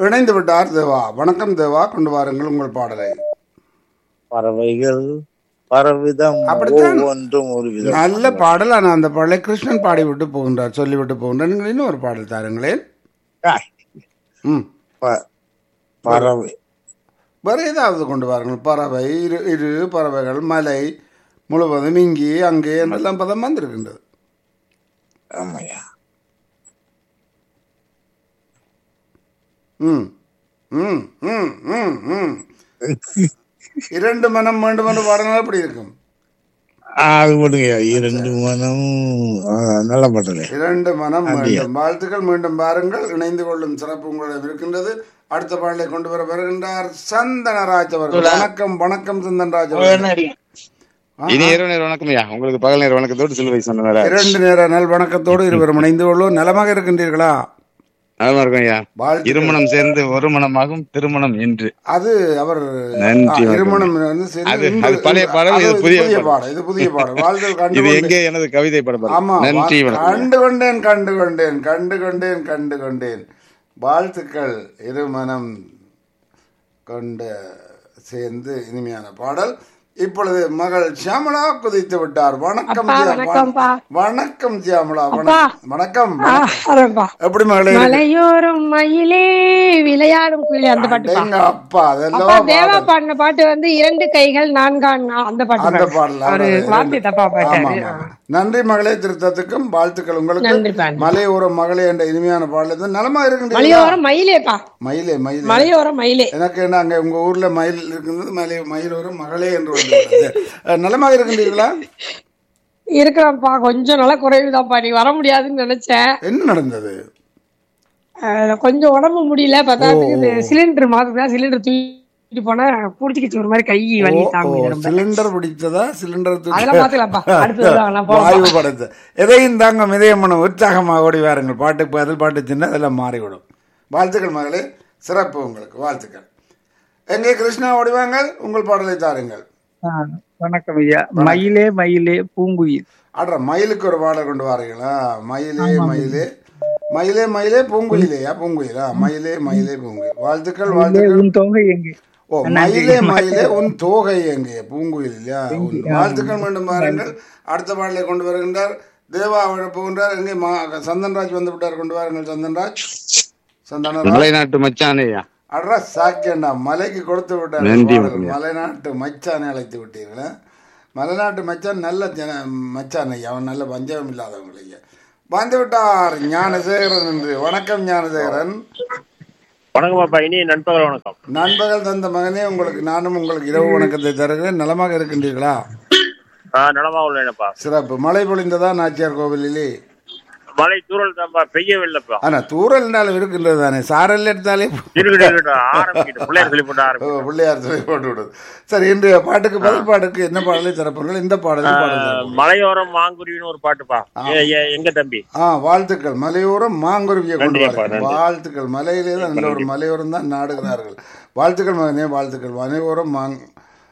இணைந்து விட்டார் தேவா வணக்கம் தேவா கொண்டு வாருங்கள் உங்கள் பாடலை பறவைகள் பரவிதம் அப்படித்தான். ஒவ்வொன்றும் ஒரு விதம் நல்ல பாடல் ஆனால் அந்த பாடலை கிருஷ்ணன் பாடிவிட்டு போகின்றார் சொல்லிவிட்டு போகின்றார் நீங்கள் இன்னும் ஒரு பாடல் தாருங்களேன் ஆய், ம் ப- பறவை வேறு ஏதாவது கொண்டு வாருங்கள் பறவை இரு இரு பறவைகள் மலை முழுவதும் இங்கே அங்கே என்றெல்லாம் பதம் வந்திருக்கின்றது ஆமாய்யா ம் ம் ம் ம் ம் இரண்டு மனம் வேண்டும் என்று பாடினால் எப்படி இருக்கும் ஆ, அது போடுங்க இரண்டு மனம் ஆ, நல்ல பாட்டலே இரண்டு மனம் வேண்டும் வாழ்த்துக்கள் மீண்டும் பாருங்கள் இணைந்து கொள்ளும் சிறப்பு உங்களிடம் இருக்கின்றது அடுத்த பாடலை கொண்டு வர வருகின்றார் சந்தனராஜ் அவர்கள் வணக்கம் வணக்கம் சந்தனராஜ் அவர்கள் இனி இரவு நேர வணக்கம் ஐயா உங்களுக்கு பகல் நேர வணக்கத்தோடு சிலுவை சொன்னார இரண்டு நேர நல் வணக்கத்தோடு இருவரும் இணைந்து கொள்வோம் நலமாக இருக்கின்றீர்களா நலமா இருக்கும் ஐயா வாழ்த்து இருமணம் சேர்ந்து ஒரு மனமாகும் திருமணம் என்று அது அவர் நன்றி, ஆ, வணக்கம். திருமணம் வந்து சரி, அது- இந்த- அது பழைய பாடல், அது இது புதிய பாடல். பாடல் இது புதிய பாடல் வாழ்தல் கண்டு இது கொண்டேன். எங்கே எனது கவிதை படம் ஆமா நன்றி வா- வணக்கம் கண்டு கொண்டேன் கண்டு கொண்டேன் கண்டு கொண்டேன் கண்டு கொண்டேன் வாழ்த்துக்கள் இருமனம் கொண்ட சேர்ந்து இனிமையான பாடல் இப்பொழுது மகள் ஷியாமளா குதித்து விட்டார் வணக்கம் அப்பா, ஜியா- வணக்கம்ப்பா. வணக்கம் ஷியாமளா அப்பா. வணக்கம் வணக்கம் ஆ, வரேன்ப்பா. எப்படி மகளே மலையோரம் மயிலே விளையாடும் குயிலே அந்த பாட்டுப்பா எங்க அப்பா அதெல்லாம் அப்பா தேவா பாடல். பாடின பாட்டு வந்து இரண்டு கைகள் நான்கான் நா- அந்த பாட்டு அந்த பாடு. பாடல் ஒரு அவ்வளவு. வார்த்தை தப்பா ஆமா, பாட்டாரு ஆமா. நன்றி மகளே திருத்தத்துக்கும் வாழ்த்துக்கள் உங்களுக்கு நன்றிப்பா. மலையோரம் மகளே என்ற இனிமையான பாடல் தான் நலமா இருக்கின்றீங்களா மலையோரம் மயிலேப்பா மயிலே மயிலே மலையோரம் மயிலே எனக்கு என்ன அங்க உங்க ஊர்ல மயில் இருக்கின்றது மலை மயிலோரம் மகளே என்று வந்து நலமாக இருக்கின்றீர்களா இருக்கிறான்ப்பா கொஞ்சம் நல்லா குறைவுதான்ப்பா நீ வர முடியாதுன்னு நினைச்சேன் என்ன நடந்தது அஹ், கொஞ்சம் உடம்பு முடியல பத்தாத்துக்கு இந்த சிலிண்டர் மாத்துதான் சிலிண்டர் தூக்கிட்டு போனா புடிச்சுக்கிச்சு ஒரு மாதிரி கை வலி தாங்க ரொம்ப சிலிண்டர் பிடித்ததா சிலிண்டர் அதெல்லாம் பாத்துக்கலாம்ப்பா அடுத்தது வாங்கலாம் போலாம் வாயு படத்து எதையும் தாங்க மிதயமனம் உற்சாகமாக ஓடி வாருங்கள் பாட்டுக்கு பதில் பாட்டு சின்ன அதெல்லாம் மாறிவிடும் வாழ்த்துக்கள் மகளே சிறப்பு உங்களுக்கு வாழ்த்துக்கள் எங்கே கிருஷ்ணா ஓடிவாங்க உங்கள் பாடலை தாருங்கள் ஆ, வணக்கம் ஐயா மயிலே மயிலே பூங்குயில் ஆடுற மயிலுக்கு ஒரு பாடல் கொண்டு வாரீங்களா மயிலே மயிலே மயிலே மயிலே பூங்குயிலேயா பூங்குயிலா மயிலே மயிலே பூங்குயில் வாழ்த்துக்கள் மயிலே வாழ்த்துக்கள் உன் தொகை எங்கே ஓ மயிலே மயிலே உன் தோகை எங்கே பூங்குயில் இல்லையா உன் வாழ்த்துக்கள் மீண்டும் பாருங்கள் அடுத்த பாடலை கொண்டு வருகின்றார் தேவா அவர் போகின்றார் எங்கே மா சந்தன்ராஜ் வந்து விட்டார் கொண்டு வாருங்கள் சந்தன்ராஜ் சந்தனராஜ் மலைநாட்டு மச்சானே ஐயா அட்ரா சாக்கியண்டா மலைக்கு கொடுத்து விட்டார் நன்றி, பாடல். வணக்கம். மலைநாட்டு மச்சானை அழைத்து விட்டீர்களா மலைநாட்டு மச்சான் நல்ல ஜன மச்சான் ஐயா அவன் நல்ல பஞ்சகம் இல்லாதவங்க ஐயா வந்து விட்டார் ஞானசேகரன் என்று வணக்கம் ஞானசேகரன் வணக்கம் பாப்பா இனி நண்பகல் வணக்கம் நண்பகல் தந்த மகனே உங்களுக்கு நானும் உங்களுக்கு இரவு வணக்கத்தை தருகிறேன் நலமாக இருக்கின்றீர்களா ஆ நலமா உள்ளேனப்பா சிறப்பு மழை பொழிந்ததா நாச்சியார் கோவிலிலே மழை தூரல் தான்ப்பா பெய்யவில்லைப்பா ஆனா தூரல்னாலும் இருக்கின்றது தானே சாரல் எடுத்தாலே இருக்கட்டும் இருக்கட்டும் ஆரம்பிக்கிட்டு பிள்ளையார் சொல்லி போட்டு ஓ, ஆரம்பிக்கும் பிள்ளையார் சொல்லி போட்டு விடுது சரி இன்றைய பாட்டுக்கு பதில் பாட்டுக்கு என்ன பாடலை திறப்புங்கள் இந்த பாடலை பாடல் திறப்புங்கள். மலையோரம் மாங்குருவின்னு ஒரு பாட்டுப்பா ஏ- ஏ- எங்க தம்பி ஆ வாழ்த்துக்கள் மலையோரம் மாங்குருவியை கொண்டு நன்றியப்பா, வாருங்கள் நன்றி. வாழ்த்துக்கள் மலையிலே தான் நல்ல ஒரு மலையோரம் தான் நாடுகிறார்கள் வாழ்த்துக்கள் மகனே வாழ்த்துக்கள் மலையோரம் மாங்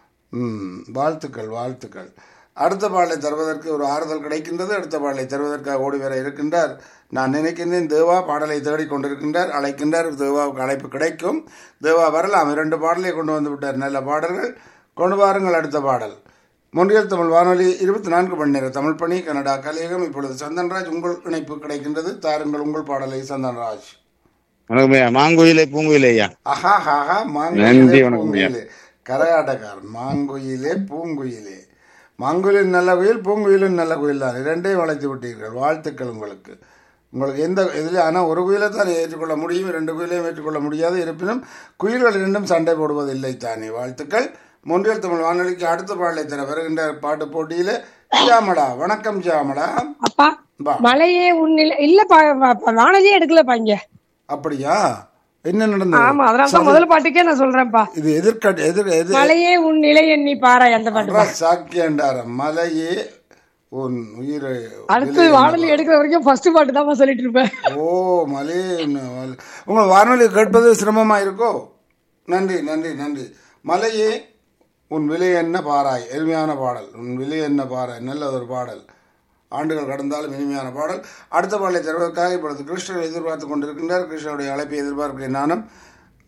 ம் வாழ்த்துக்கள் வாழ்த்துக்கள் அடுத்த பாடலை தருவதற்கு ஒரு ஆறுதல் கிடைக்கின்றது அடுத்த பாடலை தருவதற்காக ஓடி வர இருக்கின்றார் நான் நினைக்கின்றேன் தேவா பாடலை தேடிக் கொண்டிருக்கின்றார் அழைக்கின்றார் தேவாவுக்கு அழைப்பு கிடைக்கும் தேவா வரலாம் இரண்டு பாடலை கொண்டு வந்து விட்டார் நல்ல பாடல்கள் கொண்டு வாருங்கள் அடுத்த பாடல் மொன்றியல் தமிழ் வானொலி இருபத்தி நான்கு மணி நேர தமிழ் பணி கனடா கலையகம் இப்பொழுது சந்தன்ராஜ் உங்கள் இணைப்பு கிடைக்கின்றது தாருங்கள் உங்கள் பாடலை சந்தன்ராஜ் வணக்கம் ஐயா மாங்குயிலே பூங்குயிலே ஐயா ஆஹா ஹாஹா நன்றி, மாங்குயிலே வணக்கம் ஐயா. பூங்குயிலே கரகாட்டக்காரன் மாங்குயிலே பூங்குயிலே மாங்குயிலின் நல்ல குயில் பூங்குயிலும் நல்ல குயில் தான் இரண்டையும் வளைத்து விட்டீர்கள் வாழ்த்துக்கள் உங்களுக்கு உங்களுக்கு எந்த இதில் ஆனால் ஒரு குயிலை தான் ஏற்றுக்கொள்ள முடியும் ரெண்டு குயிலையும் ஏற்றுக்கொள்ள முடியாது இருப்பினும் குயில்கள் இரண்டும் சண்டை போடுவதில்லை தானே வாழ்த்துக்கள் மொன்றியல் தமிழ் வானொலிக்கு அடுத்த பாடலை தர வருகின்ற பாட்டு போட்டியில் ஜாமடா வணக்கம் ஜாமடா அப்பா வா. மலையே உன்னில இல்லப்பா வா- வா- வானொலியே எடுக்கலப்பா இங்க அப்படியா என்ன நடந்தது ஆமா அதனால தான் முதல் பாட்டுக்கே நான் சொல்றேன்ப்பா இது எதிர்கட் எதிர் எதிர் மலையே உன் நிலை எண்ணி பாராய் அந்த பாட்டு சாக்கியண்டார மலையே உன் உயிரை அடுத்து வானொலி எடுக்கிற வரைக்கும் ஃபர்ஸ்ட் பாட்டு தான் சொல்லிட்டு இருப்பேன் ஓ மலே உங்கள் வானொலி கேட்பது சிரமமா இருக்கோ நன்றி நன்றி நன்றி மலையே உன் விலை என்ன பாராய் எளிமையான பாடல் உன் விலை என்ன பாராய் நல்ல ஒரு பாடல் ஆண்டுகள் கடந்தாலும் இனிமையான பாடல் அடுத்த பாடலை தருவதற்காக இப்பொழுது கிருஷ்ணன் எதிர்பார்த்து கொண்டிருக்கின்றார் கிருஷ்ணனுடைய அழைப்பை எதிர்பார்க்கிறேன் நானும்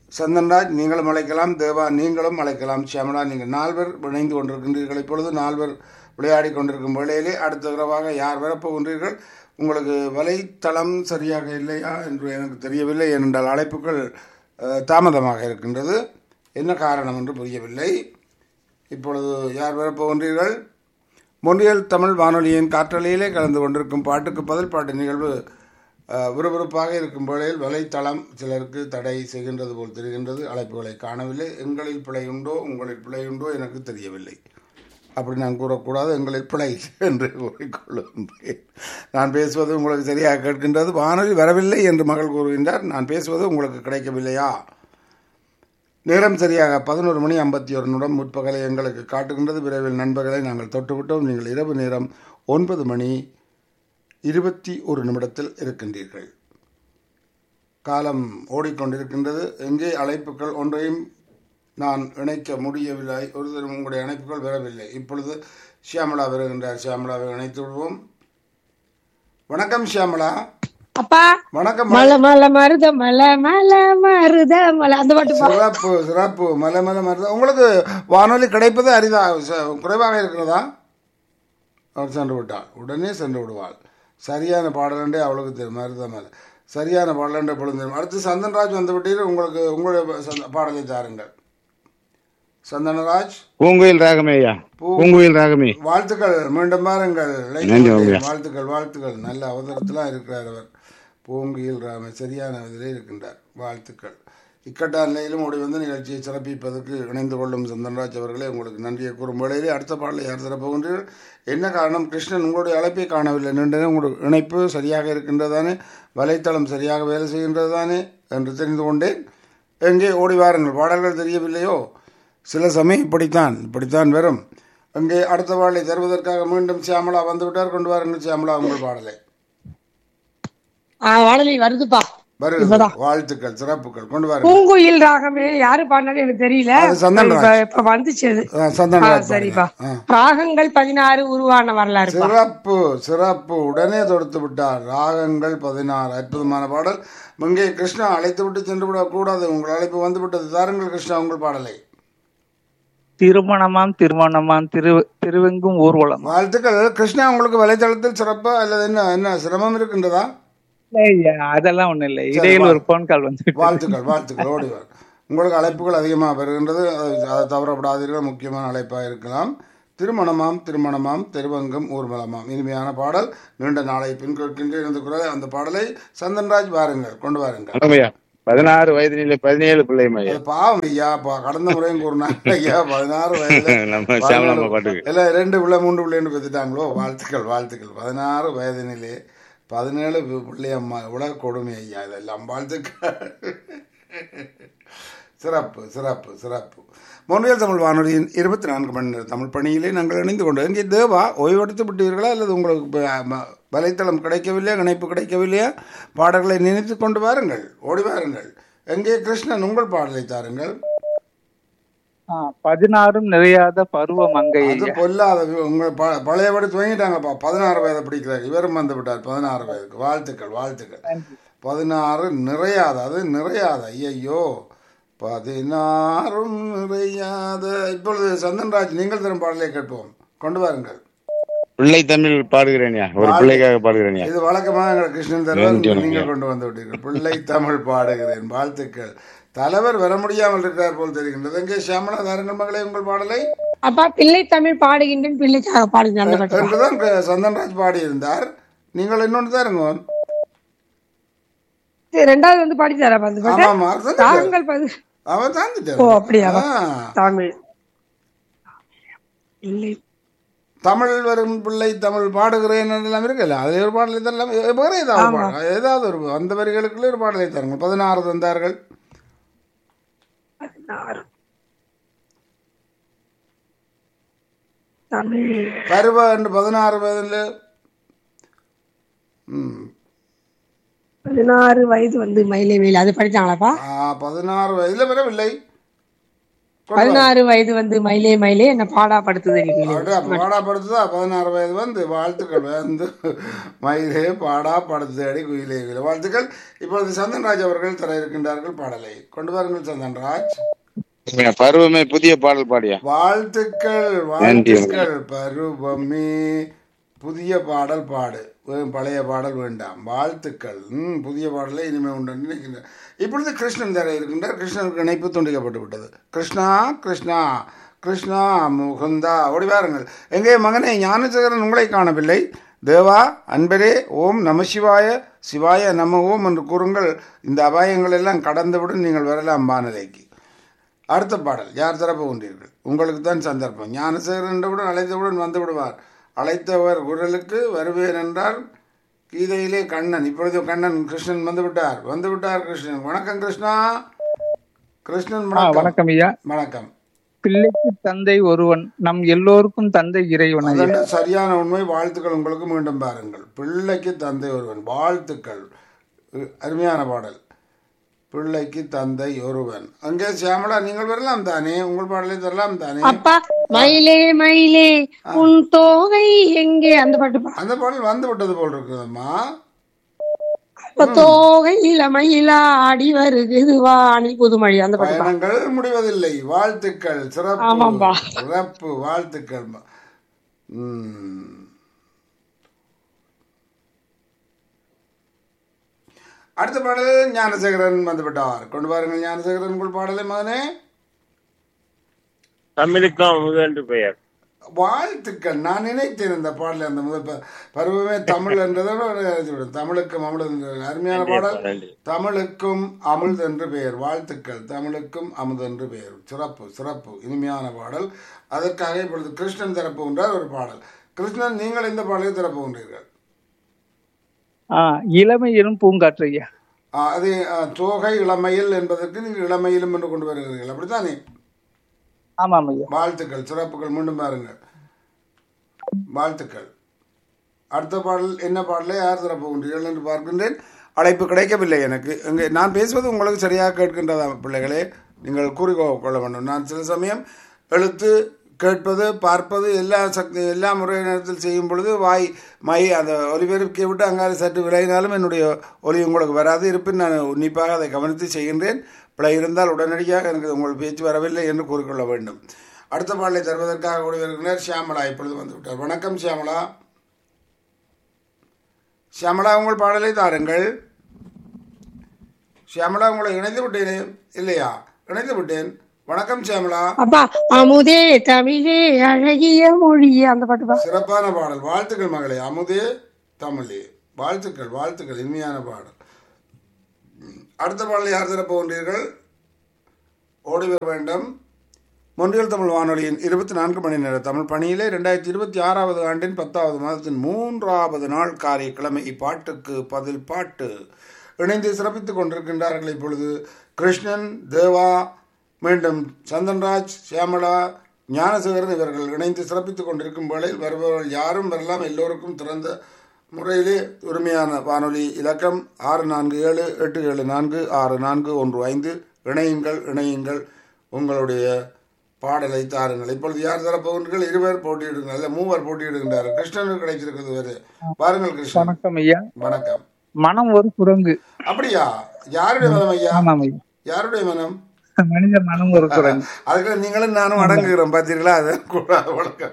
சந்தன்ராஜ் நீங்களும் அழைக்கலாம் தேவா நீங்களும் அழைக்கலாம் ஷியாமலா நீங்கள் நால்வர் இணைந்து கொண்டிருக்கின்றீர்கள் இப்பொழுது நால்வர் விளையாடி கொண்டிருக்கும் வேளையிலே அடுத்த உறவாக யார் வரப்போகின்றீர்கள் உங்களுக்கு வலைத்தளம் சரியாக இல்லையா என்று எனக்கு தெரியவில்லை ஏனென்றால் அழைப்புகள் அஹ், தாமதமாக இருக்கின்றது என்ன காரணம் என்று புரியவில்லை இப்பொழுது யார் வரப்போகின்றீர்கள் மொன்றியல் தமிழ் வானொலியின் காற்றலையிலே கலந்து கொண்டிருக்கும் பாட்டுக்கு பதில் பாட்டு நிகழ்வு அஹ், விறுவிறுப்பாக இருக்கும் வேளையில் வலைத்தளம் சிலருக்கு தடை செய்கின்றது போல் தெரிகின்றது அழைப்புகளை காணவில்லை எங்களில் பிழை உண்டோ உங்களில் பிழை உண்டோ எனக்கு தெரியவில்லை அப்படி நான் கூறக்கூடாது எங்களில் பிழை என்று கூறிக்கொள்கின்றேன் நான் பேசுவது உங்களுக்கு சரியாக கேட்கின்றது வானொலி வரவில்லை என்று மகள் கூறுகின்றார் நான் பேசுவது உங்களுக்கு கிடைக்கவில்லையா நேரம் சரியாக பதினோரு மணி ஐம்பத்தி ஒரு நிமிடம் முற்பகலை எங்களுக்கு காட்டுகின்றது விரைவில் நண்பர்களை நாங்கள் தொட்டுவிட்டோம் நீங்கள் இரவு நேரம் ஒன்பது மணி இருபத்தி ஒரு நிமிடத்தில் இருக்கின்றீர்கள் காலம் ஓடிக்கொண்டிருக்கின்றது எங்கே அழைப்புகள் ஒன்றையும் நான் இணைக்க முடியவில்லை ஒரு தரம் உங்களுடைய அழைப்புகள் வரவில்லை இப்பொழுது ஷியாமலா வருகின்றார் ஷியாமலாவை இணைத்து விடுவோம் வணக்கம் ஷியாமலா அப்பா வணக்கம் மலை மலை மருத மலை மலை மருத மலை அந்த பாட்டு பா சிறப்பு சிறப்பு மலை மலை மருதம் உங்களுக்கு வானொலி கிடைப்பது அரிதா ச- குறைவாக இருக்கிறதா அவர் சென்று விட்டாள் உடனே சென்று விடுவாள் சரியான பாடலண்டே அவளுக்கு தெரியும் மருத மலை சரியான பாடலண்டே பொழுது தெரியும் அடுத்து சந்தன்ராஜ் வந்து விட்டீர்கள் உங்களுக்கு உங்களுடைய சந்த- பாடலை தாருங்கள் சந்தனராஜ் பூங்குயில் ராகமே ஐயா பூங்குயில் ராகமே வாழ்த்துக்கள் மீண்டும் பாருங்கள் நன்றி, ஐயா. வாழ்த்துக்கள் வாழ்த்துக்கள் நல்ல அவதரத்திலாம் இருக்கிறார் அவர் பூங்கியில் ராம சரியான இதிலே இருக்கின்றார் வாழ்த்துக்கள் இக்கட்டா நிலையிலும் ஓடி வந்து நிகழ்ச்சியை சிறப்பிப்பதற்கு இணைந்து கொள்ளும் சந்தன்ராஜ் அவர்களே உங்களுக்கு நன்றியை கூறும் வேளையிலே அடுத்த பாடலை யார் தரப்போகின்றீர்கள் என்ன காரணம் கிருஷ்ணன் உங்களுடைய அழைப்பை காணவில்லை நின்று உங்களுடைய இணைப்பு சரியாக இருக்கின்றதானே வலைத்தளம் சரியாக வேலை செய்கின்றது தானே என்று தெரிந்து கொண்டேன் எங்கே ஓடி வாருங்கள் பாடல்கள் தெரியவில்லையோ சில சமயம் இப்படித்தான் இப்படித்தான் வரும் அங்கே அடுத்த பாடலை தருவதற்காக மீண்டும் சியாமலா வந்து விட்டார் கொண்டு வாருங்கள் சியாமலா உங்கள் பாடலை ஆ வானொலி வருதுப்பா வருகிறது வாழ்த்துக்கள் சிறப்புகள் கொண்டு வாருங்கள் பூங்குயில் ராகமே யாரு பாடினாலும் எனக்கு தெரியல அது சந்தன் இப்ப இப்ப வந்துச்சு அது ஆ, சந்தன் ஆ, ராஜ் சரிப்பா பாடுங்க. ஆ. ராகங்கள் பதினாறு உருவான வரலாறுப்பா சிறப்பு சிறப்பு உடனே தொடுத்து விட்டார் ராகங்கள் பதினாறு அற்புதமான பாடல் இங்கே கிருஷ்ணா அழைத்து விட்டு சென்று விடக் கூடாது உங்கள் அழைப்பு வந்து விட்டது தாருங்கள் கிருஷ்ணா உங்கள் பாடலை திருமணமாம் திருமணமாம் திரு திருவெங்கும் ஊர்வலம் வாழ்த்துக்கள் கிருஷ்ணா உங்களுக்கு வலைத்தளத்தில் சிறப்பா அல்லது என்ன என்ன சிரமம் இருக்கின்றதா ஐயா, அதெல்லாம் ஒண்ணும் இல்லை இடையில ஒரு போன் கால் வந்து வாழ்த்துக்கள் வாழ்த்துக்கள் ஓடி வா. உங்களுக்கு அழைப்புகள் அதிகமாக வருகின்றது அது- அதை தவறப்படாதீர்கள் முக்கியமான அழைப்பாக இருக்கலாம் திருமணமாம் திருமணமாம் திருவங்கம் ஊர்வலமாம் இனிமையான பாடல் நீண்ட நாளை பின் கேட்கின்ற இந்த குரல் அந்த பாடலை சந்தன்ராஜ் வாருங்கள் கொண்டு வாருங்கள் வணக்கம் ஐயா பதினாறு வயதினிலே பதினேழு பிள்ளையும் ஐயா அது பாவம் ஐயா பா- கடந்த முறையும் கூறினாங்க ஐயா பதினாறு வயதுல நம்ம சாமலாமா பாட்டுக்கு இல்ல ரெண்டு பிள்ளை மூன்று பிள்ளைன்னு பெற்றுட்டாங்களோ வாழ்த்துக்கள் வாழ்த்துக்கள் பதினாறு வயதினிலே பதினேழு பி- பிள்ளை அம்மா உலக கொடுமை ஐயா இதெல்லாம் வாழ்த்துக்கள் சிறப்பு சிறப்பு சிறப்பு மொன்றியல் தமிழ் வானொலியின் இருபத்தி நான்கு மணி நேர தமிழ் பணியிலே நாங்கள் இணைந்து கொண்டோம் இங்கே தேவா ஓய்வெடுத்து விட்டீர்களா அல்லது உங்களுக்கு ப- ம- வலைத்தளம் கிடைக்கவில்லையா இணைப்பு கிடைக்கவில்லையா பாடல்களை நினைத்து கொண்டு வாருங்கள் ஓடி வாருங்கள் எங்கே கிருஷ்ணன் உங்கள் பாடலை தாருங்கள் ஆ, பதினாறும் நிறையாத பருவ மங்கை அது ஐயா. பொல்லாத உங்க ப- பழைய படி துவங்கிட்டாங்கப்பா பதினாறு வயதை பிடிக்கிறார் இவரும் வந்து விட்டார் பதினாறு வயதுக்கு வாழ்த்துக்கள் வாழ்த்துக்கள் பதினாறு நிறையாத அது நிறையாத ஐயையோ பதினாறும் நிறையாத இப்பொழுது சந்தன்ராஜ் நீங்கள் தரும் பாடலை கேட்போம் கொண்டு வாருங்கள் பிள்ளை தமிழ் பாடுகிறேன்யா ஒரு பிள்ளைக்காக பாடுகிறேன்யா இது வழக்கமாக எங்கள் கிருஷ்ணன் தருவர் நன்றி, நன்றி. நீங்கள் கொண்டு வந்து விட்டீர்கள் பிள்ளை தமிழ் பாடுகிறேன் வாழ்த்துக்கள் தலைவர் வர முடியாமல் இருக்கிறார் போல் தெரிகின்றது எங்கே சியாமலா தாருங்கள் மகளே உங்கள் பாடலை அப்பா பிள்ளை தமிழ் பாடுகின்றேன் பிள்ளைக்காக பாடுங்க அந்த பாட்டு என்றுதான் க- சந்தன்ராஜ் பாடியிருந்தார் நீங்கள் இன்னொன்று தாருங்க சரி, ரெண்டாவது வந்து பாடி தரப்பா அந்த பாட்டு ஆமாம் அதுதான் ராகங்கள் பதி அவன் ஓ தாந்துட்டார் அப்படியா ஆ. தமிழ் இல்லை தமிழ் வரும் பிள்ளை தமிழ் பாடுகிறேன் எல்லாம் இருக்குல்ல அதுல ஒரு பாடலை தரலாம் எ- வேற ஏதாவது பாடல் ஏதாவது ஒரு அந்த வரிகளுக்குள்ள ஒரு பாடலை தருங்க பதினாறு தந்தார்கள் பதினாறு தமிழ் பருவ என்று பதினாறு வயதில் ம் பதினாறு வயது வந்து மயிலை வேல் அது படிச்சாங்களாப்பா ஆ, பதினாறு வயதில் வரவில்லை பதினாறு வயது வந்து மயிலே மயிலே என்ன பாடா படுத்துது அப்படியே பாடாப்படுத்துதா பதினாறு வயது வந்து வாழ்த்துக்கள் வந்து மயிலே பாடா படுத்து அடி குயிலே குயிலே வாழ்த்துக்கள் இப்பொழுது சந்தன்ராஜ் அவர்கள் தர இருக்கின்றார்கள் பாடலை கொண்டு வாருங்கள் சந்தன்ராஜ் பருவமே புதிய பாடல் பாடியா வாழ்த்துக்கள் வாழ்த்துக்கள் பருவமே புதிய பாடல் பாடு வே- பழைய பாடல் வேண்டாம் வாழ்த்துக்கள் ம் புதிய பாடலை இனிமே உண்டு நினைக்கின்றேன் இப்பொழுது கிருஷ்ணன் தர இருக்கின்றார் கிருஷ்ணனுக்கு இணைப்பு துண்டிக்கப்பட்டு விட்டது கிருஷ்ணா கிருஷ்ணா கிருஷ்ணா முகுந்தா ஓடி வாருங்கள் எங்கே மகனே ஞானசேகரன் உங்களை காணவில்லை தேவா அன்பரே ஓம் நம சிவாய சிவாய நம ஓம் என்று கூறுங்கள் இந்த அபாயங்கள் எல்லாம் கடந்துவிடும் நீங்கள் வரலாம் வானிலைக்கு அடுத்த பாடல் யார் தரப்பு கொண்டீர்கள் உங்களுக்கு தான் சந்தர்ப்பம் ஞானசேகரன் என்றவுடன் அழைத்தவுடன் வந்து விடுவார் அழைத்தவர் குரலுக்கு வருவேன் என்றால் கீதையிலே கண்ணன் இப்பொழுது கண்ணன் கிருஷ்ணன் வந்து விட்டார் வந்து விட்டார் கிருஷ்ணன் வணக்கம் கிருஷ்ணா கிருஷ்ணன் ஆ, வணக்கம் வணக்கம் ஐயா வணக்கம் பிள்ளைக்கு தந்தை ஒருவன் நம் எல்லோருக்கும் தந்தை இறைவன் ஐயா அதெல்லாம் சரியான உண்மை வாழ்த்துக்கள் உங்களுக்கு மீண்டும் பாருங்கள் பிள்ளைக்கு தந்தை ஒருவன் வாழ்த்துக்கள் அஹ், அருமையான பாடல் பிள்ளைக்கு தந்தை ஒருவன் அங்கே சியாமலா நீங்கள் வரலாம் தானே உங்கள் பாடலை தரலாம் தானே அப்பா மயிலே மயிலே உன் தோகை எங்கே அந்த பாட்டு பா அந்த பாடல் வந்து விட்டது போல் இருக்குதம்மா அப்ப தோகையில மயிலா ஆடி வருகுது வாணி புதுமழி அந்த பாட்டு பா பயணங்கள் முடிவதில்லை வாழ்த்துக்கள் சிறப்பு ஆமாம்பா. சிறப்பு வாழ்த்துக்கள் ம். அடுத்த பாடல் ஞானசேகரன் வந்துவிட்டார் கொண்டு பாருங்கள் ஞானசேகரன் உங்கள் பாடலை மகனே தமிழுக்கும் அமுது என்று பெயர் வாழ்த்துக்கள் நான் நினைத்தேன் இந்த பாடலை அந்த முதல் ப- பருவமே தமிழ் என்றதோட ஒரு எழுதிவிடும். தமிழுக்கும் அமிழ் என்ற அருமையான பாடல் நன்றி தமிழுக்கும் அமிழ்து என்று பெயர் வாழ்த்துக்கள் தமிழுக்கும் அமுது என்று பெயர் சிறப்பு சிறப்பு இனிமையான பாடல் அதற்காக இப்பொழுது கிருஷ்ணன் திறப்பு என்றார் ஒரு பாடல் கிருஷ்ணன் நீங்கள் இந்த பாடலை திறப்பு கொண்டீர்கள் ஆ, இளமை எனும் பூங்காற்று ஐயா ஆ, அது ஆ, தோகை இளமையில் என்பதற்கு நீங்கள் இளமையிலும் என்று கொண்டு வருகிறீர்கள் அப்படித்தானே ஆமாம் ஐயா வாழ்த்துக்கள் சிறப்புகள் மீண்டும் பாருங்கள் வாழ்த்துக்கள் அடுத்த பாடல் என்ன பாடலை யார் தரப்பு கொண்டீர்கள் என்று பார்க்கின்றேன் அழைப்பு கிடைக்கவில்லை எனக்கு இங்கே நான் பேசுவது உங்களுக்கு சரியாக கேட்கின்றதா பிள்ளைகளே நீங்கள் கூறிக்கொள்ள வேண்டும் நான் சில சமயம் எழுத்து கேட்பது பார்ப்பது எல்லா சக்தி எல்லா முறை நேரத்தில் செய்யும் பொழுது வாய் மை அந்த ஒலிபெருக்கை விட்டு அங்காறு சற்று விலகினாலும் என்னுடைய ஒலி உங்களுக்கு வராது இருப்பின் நான் உன்னிப்பாக அதை கவனித்து செய்கின்றேன் பிழை இருந்தால் உடனடியாக எனக்கு உங்கள் பேச்சு வரவில்லை என்று கூறிக்கொள்ள வேண்டும் அடுத்த பாடலை தருவதற்காக கூடி வருகிறார் ஷியாமலா இப்பொழுது வந்து விட்டார் வணக்கம் ஷியாமலா ஷியாமலா உங்கள் பாடலை தாருங்கள் ஷியாமலா உங்களை இணைத்து விட்டேனே இல்லையா இணைத்து விட்டேன் வணக்கம் ஷியாமலா அப்பா அமுதே தமிழே அழகிய மொழியே அந்த பாட்டு பா சிறப்பான பாடல் வாழ்த்துக்கள் மகளே அமுதே தமிழே வாழ்த்துக்கள் வாழ்த்துக்கள் இனிமையான பாடல் ம். அடுத்த பாடலை யார் தரப்பு கொண்டீர்கள் ஓடி வர வேண்டும் மொன்றியல் தமிழ் வானொலியின் இருபத்தி நான்கு மணி நேர தமிழ் பணியிலே ரெண்டாயிரத்தி இருபத்தி ஆறாவது ஆண்டின் பத்தாவது மாதத்தின் மூன்றாவது நாள் காரியக்கிழமை பாட்டுக்கு பதில் பாட்டு இணைந்து சிறப்பித்துக் கொண்டிருக்கின்றார்கள் இப்பொழுது கிருஷ்ணன் தேவா மீண்டும் சந்தன்ராஜ் சியாமலா ஞானசேகரன் இவர்கள் இணைந்து சிறப்பித்துக் கொண்டிருக்கும் வேளையில் வருபவர்கள் யாரும் வரலாம் எல்லோருக்கும் திறந்த முறையிலே உரிமையான வானொலி இலக்கம் ஆறு நான்கு ஏழு எட்டு ஏழு நான்கு ஆறு நான்கு ஒன்று ஐந்து இணையுங்கள் இணையுங்கள் உங்களுடைய பாடலை தாருங்கள் இப்பொழுது யார் தரப்போகிறீர்கள் இருவர் போட்டியிடுங்கள் அல்ல மூவர் போட்டியிடுகின்றார்கள் கிருஷ்ணனுக்கு கிடைச்சிருக்கிறது வேறு பாருங்கள் கிருஷ்ணன் வணக்கம் ஐயா வணக்கம் மனம் ஒரு குரங்கு அப்படியா யாருடைய மனம் ஐயா ஆமாம் ஐயா யாருடைய மனம் மனித மனம் ஒரு குரங்கு அதுக்கு நீங்களும் நானும் அடங்குகிறோம் பார்த்தீர்களா அது கூடாது வழக்கம்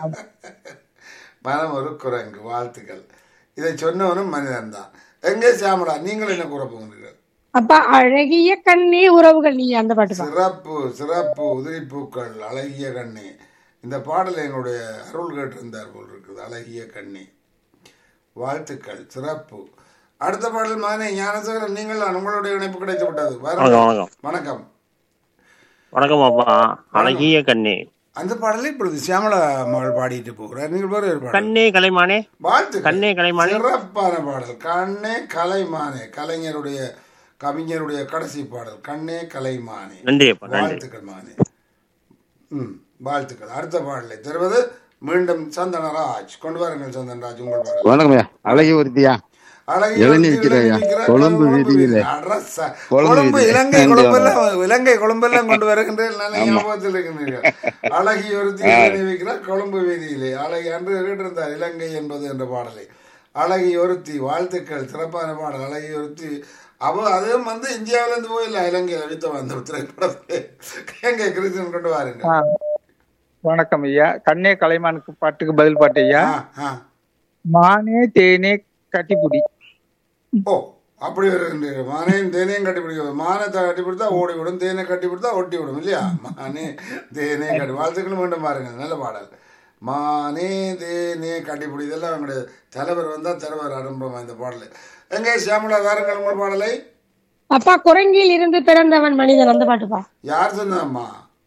மனம் ஒரு குரங்கு வாழ்த்துக்கள் இதை சொன்னவனும் மனிதன் தான் எங்கே சியாமலா நீங்கள் என்ன கூற போகிறீர்கள் அப்பா அழகிய கண்ணே உறவுகள் நீ அந்த பாட்டு பா சிறப்பு சிறப்பு உதிரிப்பூக்கள் அழகிய கண்ணி இந்த பாடல் எங்களுடைய அருள் கேட்டிருந்தார் போல் இருக்குது அழகிய கண்ணி வாழ்த்துக்கள் சிறப்பு அடுத்த பாடல் மகனே ஞானசேகரன் நீங்கள் தான் உங்களுடைய இணைப்பு கிடைத்து விட்டது வணக்கம் வாருங்கள். வணக்கம் வணக்கம் வணக்கம் அப்பா அழகிய கண்ணே அந்த பாடலை இப்பொழுது சியாமலா மகள் பாடிட்டு போகிறார் நீங்கள் வேறு ஒரு பாடல் கண்ணே கலைமானே வாழ்த்துக்கள் கண்ணே கலைமானே சிறப்பான பாடல் கண்ணே கலைமானே கலைஞருடைய கவிஞருடைய கடைசி பாடல் கண்ணே கலைமானே நன்றி அப்பா நன்றி வாழ்த்துக்கள் மானே ம் வாழ்த்துக்கள் அடுத்த பாடலை தருவது மீண்டும் சந்தனராஜ் கொண்டு வாருங்கள் சந்தனராஜ் உங்கள் பாடல் வணக்கம் ஐயா அழகிய ஒருத்தியா அழகிய இளநீ ஒருத்தி விக்கிறாயா? இளநீ விக்கிறார், கொழும்பு கொழும்பு வீதியிலே. அரச. கொழும்பு கொழும்பு வீதி. இலங்கை இங்கே கொழும்பெல்லாம் இலங்கை கொழும்பெல்லாம் கொண்டு வருகின்றேன் நல்ல ஞாபகத்தில் இருக்கின்றீர்கள் அழகிய ஒருத்தி இளநீ விக்கிறார் கொழும்பு வீதியிலே அழகி அன்று கேட்டிருந்தார் இலங்கை என்பது என்ற பாடலை அழகி ஒருத்தி வாழ்த்துக்கள் சிறப்பான பாடல் அழகி ஒருத்தி அவ அதுவும் வந்து இந்தியாவில இருந்து போயில்ல இலங்கையில வித்த வந்த திரைப்படத்தில் எங்க கிருஷ்ணன் கொண்டு வாருங்க ஆ. வணக்கம் ஐயா கண்ணே கலைமானுக்கு பாட்டுக்கு பதில் பாட்டு ஐயா ஆ, ஆ. மானே தேனே கட்டிப்புடி ஓ அப்படி வருகின்றீர்கள் மானையும் தேனையும் கட்டி பிடிக்க மானத்தை கட்டி பிடித்தா ஓடி விடும் தேனை கட்டி பிடித்தா ஒட்டி விடும் இல்லையா மானே தேனே கட்டி வாழ்த்துக்களும் மீண்டும் பாருங்க நல்ல பாடல் மானே தேனே கட்டி பிடி இதெல்லாம் அவங்களுடைய தலைவர் வந்தா தலைவர் ஆரம்பம் இந்த பாடல் எங்கே சியாமலா தாருங்கள் உங்கள் பாடலை அப்பா குரங்கில் இருந்து பிறந்தவன் மனிதன் அந்த பாட்டுப்பா யார் சொன்னம்மா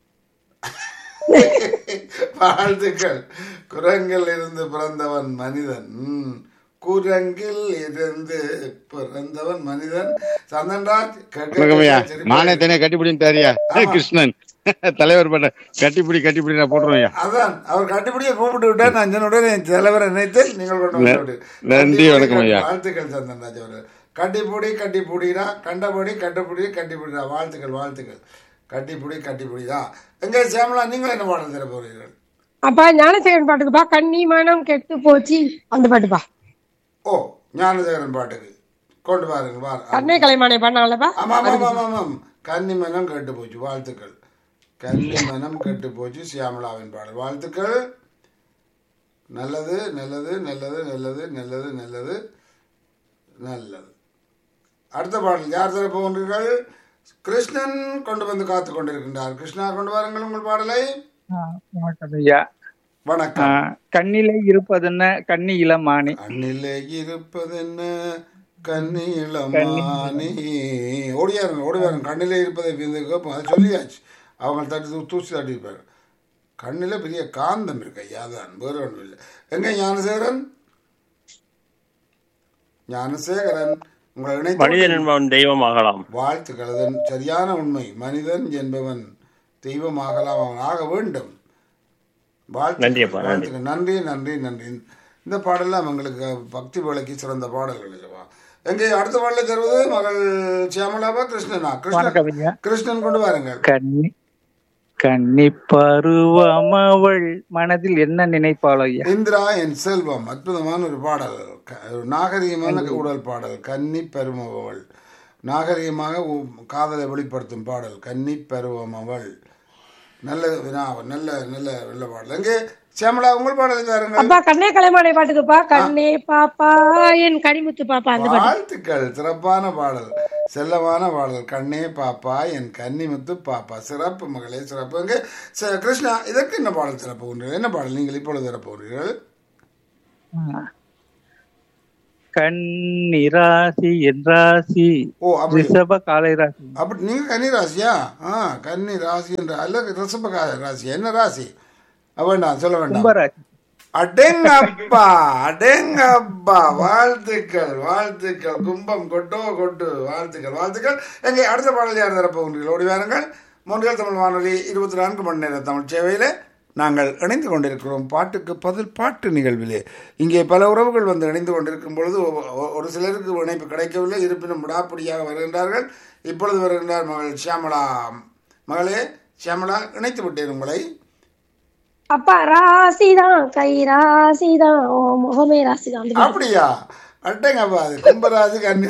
வாழ்த்துக்கள் குரங்கில் இருந்து பிறந்தவன் மனிதன் ம். குரங்கில் இருந்து பிறந்தவன் மனிதன் சந்தன்ராஜ் கேட்க வணக்கம்யா கேட்க சிரிப்பு. மானே தானே கட்டிப்பிடிட்டாரியா கிருஷ்ணன் தலைவர் பண்ண கட்டிப்பிடி கட்டிப்பிடி நான் போட்டுருவேன் அதான் அவர் கண்டுபிடிக்க கூப்பிட்டு விட்டா நான் சொன்ன உடனே என் தலைவரை நினைத்து நீங்கள் கொண்டு வந்து விடு. நன்றி, கட்டிப்பிடி, வணக்கம் ஐயா. வாழ்த்துக்கள் சந்தன்ராஜ் அவர்கள் கட்டிப்புடி கட்டிப்புடிடா கண்டபடி கட்டப்புடி கட்டிப்புடிடா வாழ்த்துக்கள் வாழ்த்துக்கள் கட்டிப்புடி கட்டிப்புடிதா எங்க சியாமலா நீங்கள் என்ன பாடல் தர போறீர்கள் அப்பா ஞானசேகரன் பாட்டுக்குப்பா கண்ணி மனம் கெட்டு போச்சு அந்த பாட்டுப்பா ஓ ஞானசேகரன் பாட்டுக்கு கொண்டு பாருங்க பாரு கண்ணே கலைமானே பாடினாங்களப்பா ஆமா ஆமா ஆமா ஆமாம் கன்னி மனம் கெட்டு போச்சு வாழ்த்துக்கள் கன்னி மனம் கெட்டு போச்சு சியாமலாவின் பாடல் வாழ்த்துக்கள் நல்லது நல்லது நல்லது நல்லது நல்லது நல்லது நல்லது அடுத்த பாடல் யார் தர போகின்றீர்கள் கிருஷ்ணன் கொண்டு வந்து காத்து கொண்டிருக்கின்றார் கிருஷ்ணா கொண்டு வாருங்கள் உங்கள் பாடலை ஆ, வணக்கம் ஐயா ஆ, வணக்கம் கண்ணிலே இருப்பதென்ன கண்ணி இளமானே கண்ணிலே இருப்பதென்ன கண்ணீளமானே ஓடியாருங்க ஓடியாருங்க கண்ணிலே இருப்பதை பிறந்ததுக்கு அது சொல்லியாச்சு அவங்க தட்டி தூ- தூசி தட்டிருப்பாரு கண்ணில் பெரிய காந்தம் இருக்கு ஐயா அதான் வேறு ஒன்றும் இல்லை எங்க ஞானசேகரன் ஞானசேகரன் உங்களை இணைத்து மனிதன் என்பவன் தெய்வமாகலாம் வாழ்த்துக்கள் அதன் சரியான உண்மை மனிதன் என்பவன் தெய்வமாகலாம் அவன் ஆக வேண்டும் நன்றி அப்பா, வாழ்த்துக்கள் வாழ்த்துக்கள். நன்றி நன்றி நன்றி இந்த பாடலாம் எங்களுக்கு பக்தி வேலைக்கு சிறந்த பாடல்கள் இல்லவா எங்கே அடுத்த பாடலை தருவது மகள் சியாமலாவா கிருஷ்ணனா வணக்கம் கிருஷ்ணன் ஐயா கிருஷ்ணன் கொண்டு வாருங்கள் கண்ணி கன்னி பருவமவள் மனதில் என்ன நினைப்பாளோ ஐயா இந்திரா என் செல்வம் அற்புதமான ஒரு பாடல் க- ஒரு நாகரிகமான உடல் பாடல் கன்னி பருவமவள் நாகரிகமாக உ- காதலை வெளிப்படுத்தும் பாடல் கன்னி பருவமவள் நல்ல வினா நல்ல நல்ல நல்ல பாடல் எங்கே சியாமலா உங்கள் பாடலை தாருங்கள் அப்பா கண்ணே கலைமானே பாட்டுக்குப்பா கண்ணே பாப்பா என் கனிமுத்து பாப்பா அந்த பாட்டு வாழ்த்துக்கள் சிறப்பான பாடல் செல்லமான பாடல் கண்ணே பாப்பா என் கன்னிமுத்து பாப்பா சிறப்பு மகளே சிறப்பு எங்கே ச- கிருஷ்ணா இதற்கு என்ன பாடல் சிறப்பு என்ன பாடல் நீங்கள் இப்பொழுது தரப்போகிறீர்கள் கன்னி ராசி என் ராசி ஓ அப்படி ரிஷப காலை ராசி அப்படி நீங்க கன்னி ராசியா ஆ கன்னி ராசி என்ற அல்ல ரிஷப கா- ராசி என்ன ராசி அ, வேண்டாம் சொல்ல வேண்டாம் கும்பராசி அடேங்கப்பா அடேங்கப்பா வாழ்த்துக்கள் வாழ்த்துக்கள் கும்பம் கொட்டோ கொட்டு வாழ்த்துக்கள் வாழ்த்துக்கள் எங்கே அடுத்த பாடல் யார் தரப்போகிறீர்கள் ஓடி வாருங்கள் மூன்றில் தமிழ் வானொலி இருபத்தி நான்கு மணி நேர தமிழ் சேவையில் நாங்கள் இணைந்து கொண்டிருக்கிறோம் பாட்டுக்கு பதில் பாட்டு நிகழ்விலே இங்கே பல உறவுகள் வந்து இணைந்து கொண்டிருக்கும் பொழுது ஒ- ஒ- ஒரு சிலருக்கு இணைப்பு கிடைக்கவில்லை இருப்பினும் விடாப்பிடியாக வருகின்றார்கள் இப்பொழுது வருகின்றார் மகள் சியாமலா மகளே சியாமலா இணைத்து விட்டேன் உங்களை அப்பா ராசிதான் கை ராசிதான் ஓ முகமே ராசிதான் அந்த பாட்டு. அப்படியா அட்டங்கப்பா அது கும்பராசி கன்னி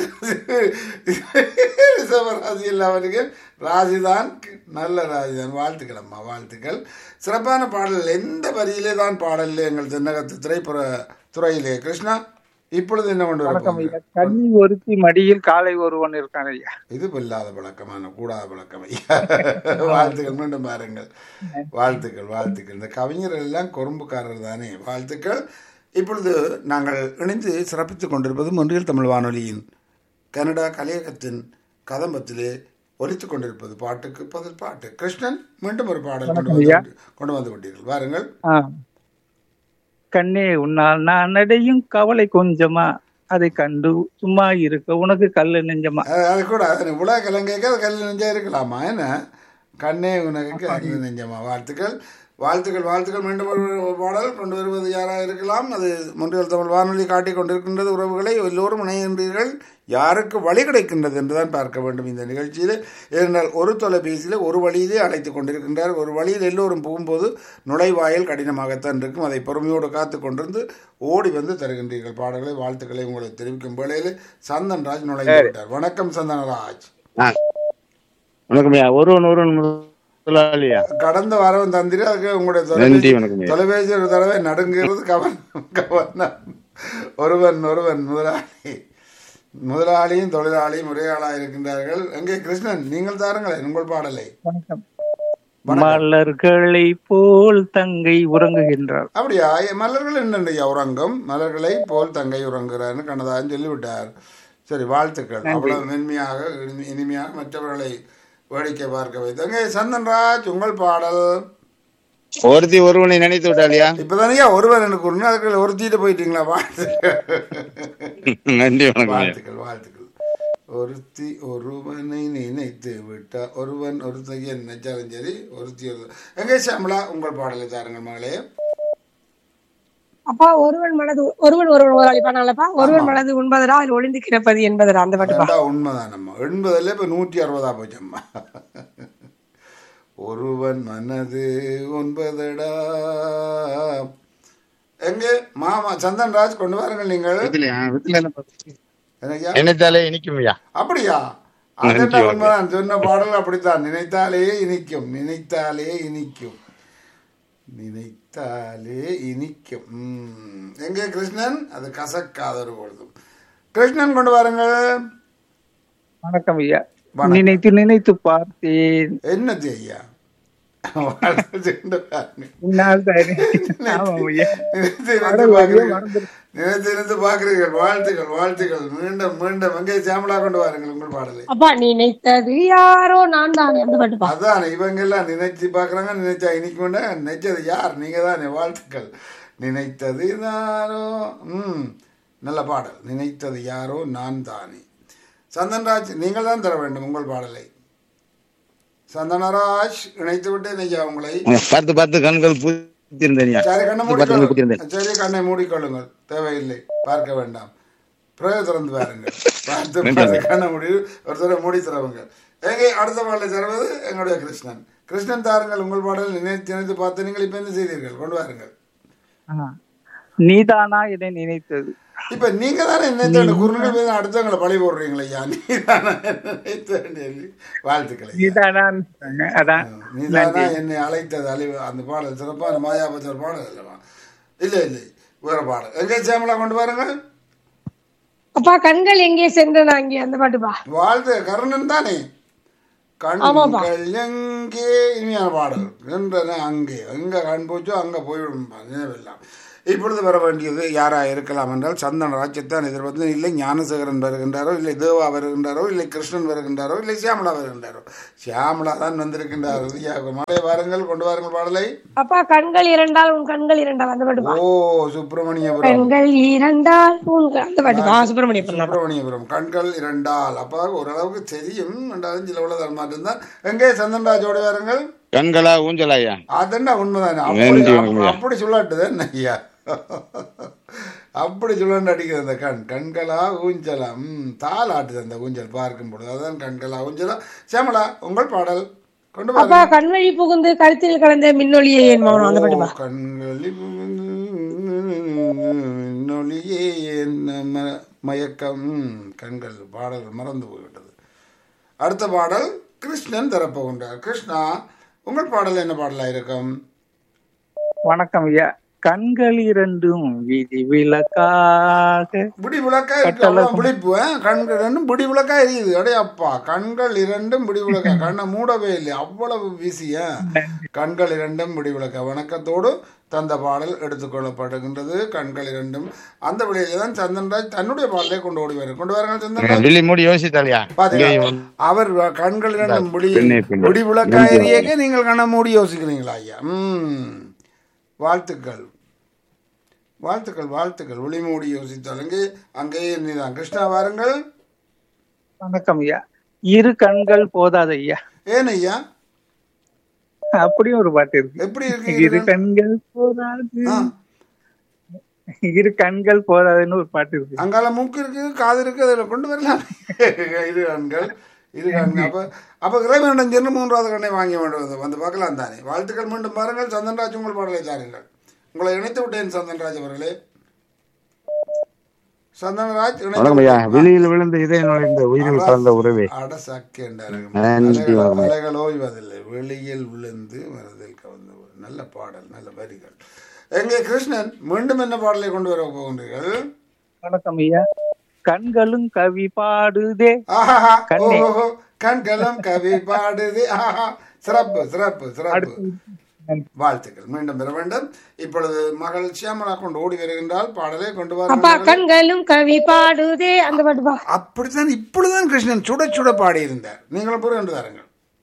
ரிஷபராசி இல்லாமருக்கு ராசிதான் நல்ல ராசிதான் வாழ்த்துக்கள் அம்மா வாழ்த்துக்கள் சிறப்பான பாடல் எந்த வரியிலே தான் பாடல் எங்கள் தென்னகத்து திரைப்புற துறையிலே கிருஷ்ணா இப்பொழுது என்ன கொண்டு வணக்கம் வரப்போகிறீர்கள்? ஐயா கன்னி ஒருத்தி மடியில் காலை ஒருவன் இருக்கான் ஐயா இது இல்லாத பழக்கமான கூடாத பழக்கம் ஐயா வாழ்த்துக்கள் மீண்டும் பாருங்கள் வாழ்த்துக்கள் வாழ்த்துக்கள் இந்த கவிஞர்கள் எல்லாம் குறும்புக்காரர் தானே வாழ்த்துக்கள் இப்பொழுது நாங்கள் இணைந்து சிறப்பித்துக் கொண்டிருப்பது மொன்றியல் தமிழ் வானொலியின் கனடா கலையகத்தின் கதம்பத்திலே ஒலித்துக் கொண்டிருப்பது பாட்டுக்கு பதில் பாட்டு கிருஷ்ணன் மீண்டும் ஒரு பாடல் கொண்டு வந்து ஐயா. விட்டு- கொண்டு வந்து விட்டீர்கள் வாருங்கள் ஆ. கண்ணே உன்னால் நான் நடையும் கவலை கொஞ்சமா அதை கண்டு சும்மா இருக்க உனக்கு கல்லு நெஞ்சமா அது- அது கூட அது உலக கலங்கைக்கு அது கல் நெஞ்சா இருக்கலாமா என்ன கண்ணே உனக்கு கல் நெஞ்சமா வாழ்த்துக்கள் வாழ்த்துக்கள் வாழ்த்துக்கள் மீண்டும் ஒரு பாடல் கொண்டு வருவது யாராக இருக்கலாம் அது முன்றியல் தமிழ் வானொலி காட்டிக் கொண்டிருக்கின்றது உறவுகளை எல்லோரும் இணைகின்றீர்கள் யாருக்கு வழி கிடைக்கின்றது என்றுதான் பார்க்க வேண்டும் இந்த நிகழ்ச்சியில் ஏனென்றால் ஒரு தொலைபேசியில் ஒரு வழியிலே அழைத்துக் கொண்டிருக்கின்றார் ஒரு வழியில் எல்லோரும் போகும்போது நுழைவாயில் கடினமாகத்தான் இருக்கும் அதை பொறுமையோடு காத்து கொண்டிருந்து ஓடி வந்து தருகின்றீர்கள் பாடல்களை வாழ்த்துக்களை உங்களுக்கு தெரிவிக்கும் வேளையில் சந்தன் ராஜ் நுழைந்து விட்டார் வணக்கம் சந்தனராஜ் ஆ. வணக்கம் ஐயா ஒருவன் ஒருவன் முதலாளியா கடந்த வாரம் தந்திரி அதுக்கு உங்களுடைய நன்றி தொலைபேசி வணக்கம் ஐயா தொலைபேசி ஒரு தடவை நடுங்குகிறது கவனம் கவனம் ஒருவன் ஒருவன் முதலாளி முதலாளியும் தொழிலாளியும் ஒரே ஆளாக இருக்கின்றார்கள் எங்கே கிருஷ்ணன் நீங்கள் தாருங்களேன் உங்கள் பாடலை வணக்கம் மலர்களை போல் தங்கை உறங்குகின்றார் அப்படியா ஏ, மலர்கள் என்னண்டையா உறங்கும் மலர்களை போல் தங்கை உறங்குறான்னு கண்ணதான்னு சொல்லிவிட்டார் சரி வாழ்த்துக்கள் அவ்வளவு மென்மையாக இனிமை- இனிமையாக மற்றவர்களை வேடிக்கை பார்க்க வைத்தாங்க சந்தன்ராஜ் உங்கள் பாடல் ஒருத்தி ஒருவனை நினைத்து விட்டாலியா இப்பதானே ஒருவர் எனக்கு ஒரு நாள் ஒருத்திட்டு போயிட்டீங்களா வாழ்த்துக்கள் நன்றி வணக்கம் ஐயா வாழ்த்துக்கள் வாழ்த்துக்கள் ஒருத்தி ஒருவனை நினைத்து விட்டா ஒருவன் ஒருத்தையை நினைச்சாலும் சரி ஒருத்தி ஒரு எங்கே சாமலா உங்கள் பாடலை தாருங்கள் மகளே அப்பா ஒருவன் மனது ஒருவன் ஒருவன் முதலாளி பாடலப்பா ஒருவன் மனது உண்பதரா அதில் ஒளிந்து கிடப்பது என்பதரா அந்த பாட்டுப்பா அடடா, உண்மைதானம்மா எண்பதுல இப்ப நூற்றி அறுபதா போச்சம்மா ஒருவன் மனது ஒன்பதடா எங்கே மாமா சந்தன் ராஜ் கொண்டு வாருங்கள் நீங்கள் வீட்டுலயா? வீட்டுல என்ன பார்த்து- என்னய்யா? நினைத்தாலே இனிக்கும் ஐயா அப்படியா நன்றி, அதெல்லாம் வணக்கம். உண்மைதான் சொன்ன பாடல் அப்படித்தான் நினைத்தாலே இனிக்கும் நினைத்தாலே இனிக்கும் நினைத்தாலே இனிக்கும் ம். எங்கே கிருஷ்ணன் அது கசக்காத ஒரு பொழுதும் கிருஷ்ணன் கொண்டு வாருங்கள் வணக்கம் ஐயா வணக்கம். நினைத்து நினைத்து பார்த்தேன் என்னது ஐயா வாழ்த்து கொண்டு வாருங்க. இந்நாள் தானே. ஆமாம் ஐயா நினைத்து நினைத்து பாடல் வரியே பார்க்கிறீர்கள். மறந்துரு- நினைத்து நினைத்து பார்க்கிறீர்கள் வாழ்த்துக்கள் வாழ்த்துக்கள் மீண்டும் மீண்டும் எங்கே சாமலா கொண்டு வாருங்கள் உங்கள் பாடலை அப்பா நினைத்தது யாரோ நான் தானே அந்த பாட்டுப்பா அதான் இவங்க எல்லாம் நினைச்சு பாக்குறாங்க நினைச்சா இன்னைக்கு வேண்டாம் நினைச்சது யார் நீங்க தானே வாழ்த்துக்கள் நினைத்தது நானோ ம் நல்ல பாடல் நினைத்தது யாரோ நான் தானே சந்தன்ராஜ் நீங்கள் தான் தர வேண்டும் உங்கள் பாடலை சந்தனராஜ் இணைத்து விட்டேன் ஐயா உங்களை பார்த்து பார்த்து கண்கள் பூத்திருந்தேன் ஐயா சரி கண்ணை பார்த்து கண்கள் மூடிக்கொள்ளுங்கள் பூத்திருந்தேன் சரி கண்ணை மூடிக்கொள்ளுங்கள் தேவையில்லை பார்க்க வேண்டாம் பிறகு திறந்து பாருங்கள் பார்த்து பார்த்து கண்ணை மூடி ஒரு தடவை மூடி தரவுங்க எங்கே அடுத்த பாடலை தருவது எங்களுடைய கிருஷ்ணன் கிருஷ்ணன் தாருங்கள் உங்கள் பாடல் நினைத்து நினைத்து பார்த்து நீங்கள் இப்ப என்ன செய்தீர்கள் கொண்டு வாருங்கள் ஆ. நீதானா என்னை நினைத்தது இப்ப நீங்க தானே நினைத்த குறுநகை போய் அடுத்தவங்களை பழி போடுறீங்களா ஐயா நீ தானே நினைத்த வாழ்த்துக்களை ஐயா. நீதானான்னு சொன்னாங்க. அதான் நீதானா என்னை அழைத்தது அழிவு அந்த பாடல் சிறப்பான மாயாபத்தர் பாடல் அல்லவா இல்லை இல்லை வேற பாடல் எங்கே சேமலா கொண்டு வாருங்கள் அப்பா கண்கள் எங்கே சென்றன அங்கே அந்த பாட்டுப்பா வாழ்த்து கர்ணன் தானே ஆமாப்பா. கண்கள் எங்கே இனிமையான பாடல் என்றன அங்கே எங்க கண் போச்சோ அங்க போய்விடும் நினைவெல்லாம் இப்பொழுது வர வேண்டியது யாரா இருக்கலாம் என்றால் சந்தன ராஜ்யத்தான் எதிர்பார்த்து இல்லை ஞானசேகரன் வருகின்றாரோ இல்லை தேவா வருகின்றாரோ இல்லை கிருஷ்ணன் வருகின்றாரோ இல்லை சியாமலா வருகின்றாரோ சியாமலா தான் வந்திருக்கின்றார் ஐயா, மழை வாருங்கள் கொண்டு வாருங்கள் பாடலை அப்பா கண்கள் இரண்டால் உன் கண்கள் இரண்டால் அந்த பாட்டுப்பா ஓ சுப்பிரமணியபுரம் கண்கள் இரண்டால் உன் க- அந்த பாட்டுப்பா சுப்பிரமணியபுரம் தான். சுப்பிரமணியபுரம் கண்கள் இரண்டால் அப்பா ஓரளவுக்கு தெரியும் ரெண்டாலும் சில உள்ள தரமாட்டம் தான் எங்கே சந்தன்ராஜோட வாருங்கள் கண்களா ஊஞ்சலா ஐயா அதென்ன உண்மைதானே நன்றி, அப்படி வணக்கம். அப்படி சொல்லாட்டுது என்ன ஐயா அப்படி சொல்லண்டு அடிக்குது அந்த கண் கண்களா ஊஞ்சலா ம் தாள் ஆட்டுது அந்த ஊஞ்சல் பார்க்கும் பொழுது அதான் கண்களா ஊஞ்சலா சேமலா உங்கள் பாடல் கொண்டு வாருங்கள். அப்பா கண்வழி புகுந்து கருத்தில் கலந்த மின்னொளியே என் மௌனம் அந்த பாட்டுப்பா ஓ, கண்களில் நொழியே என்ன ம- மயக்கம் ம், கண்கள் பாடல் மறந்து போய்விட்டது அடுத்த பாடல் கிருஷ்ணன் தரப்போகின்றார் கிருஷ்ணா உங்கள் பாடல் என்ன பாடலா இருக்கும் வணக்கம் ஐயா கண்கள் இரண்டும் விதி விளக்காக பிடி விளக்கா இருக்கு அவ்வளவு விழிப்பு ஆ? கண்கள் ரெண்டும் பிடி விளக்கா எரியுது அடே அப்பா கண்கள் இரண்டும் பிடி விளக்கா கண்ணை மூடவே இல்லை அவ்வளவு வீசிய கண்கள் இரண்டும் பிடி விளக்கா வணக்கத்தோடு தந்த பாடல் எடுத்துக்கொள்ளப்படுகின்றது கண்கள் இரண்டும் அந்த வழியில தான் சந்தன்ராஜ் தன்னுடைய பாடலை கொண்டு ஓடி வரும் கொண்டு வாருங்கள் சந்தன்ராஜ் விழி மூடி யோசித்தாலியா பாத்தீங்களா அவர் கண்கள் இரண்டும் பிடி பெண்ணே, பெண்ணே. பிடி விளக்கா எரியக்க நீங்கள் கண்ணை மூடி யோசிக்கிறீங்களா ஐயா ம் வாழ்த்துக்கள் வாழ்த்துக்கள் வாழ்த்துக்கள் ஒளி மூடி யோசித்தால் அங்கே அங்கே நீதான் கிருஷ்ணா வாருங்கள் வணக்கம் ஐயா இரு கண்கள் போதாது ஐயா ஏன் ஐயா அப்படியும் ஒரு பாட்டு இருக்கு எப்படி இரு இருக்கு கண்கள் போதாது ஆ, இரு கண்கள் போதாதுன்னு ஒரு பாட்டு இருக்கு அங்கால மூக்கு இருக்கு காது இருக்கு அதில் கொண்டு வரலாம் இரு கண்கள் இரு கண்கள் அப்ப அப்ப இறைவனிடம் சென்று மூன்றாவது கண்ணை வாங்க வேண்டும் வந்து பார்க்கலாம் தானே வாழ்த்துக்கள் மீண்டும் பாருங்கள் சந்தன்ராஜ் உங்கள் பாடலை தாருங்கள் உங்களை இணைத்து விட்டேன் சந்தன்ராஜ் அவர்களே சந்தன்ராஜ் இணைத்து வணக்கம் ஐயா விட்டேன். வெளியில் விழுந்த இதய நுழைந்த உயிரில் கலந்த உறவே அட சக்கு என்றார்கள். நன்றி, அலைகள் வணக்கம். அலைகள் ஓய்வதில்லை வெளியில் விழுந்து மனதில் கவர்ந்த ஒரு நல்ல பாடல் நல்ல வரிகள் எங்கே கிருஷ்ணன் மீண்டும் என்ன பாடலை கொண்டு வர போகின்றீர்கள் வணக்கம் ஐயா கண்களும் கவி பாடுதே ஆஹாஹா, கண்ணே. ஓஹோஹோ, கண்களும் கவி பாடுது ஆஹா சிறப்பு சிறப்பு சிறப்பு அடுத்து வாழ்த்துக்கள் மீண்டும் பெற வேண்டும் இப்பொழுது மகள் சியாமலா கொண்டு ஓடி வருகின்றால் பாடலை கொண்டு அப்பா வர கண்களும் கவி பாடுதே அந்த பாட்டு பா அப்படித்தான் இப்பொழுதுதான் கிருஷ்ணன் சுட சுட பாடியிருந்தார் நீங்களும் பொருள் என்று தாருங்கள்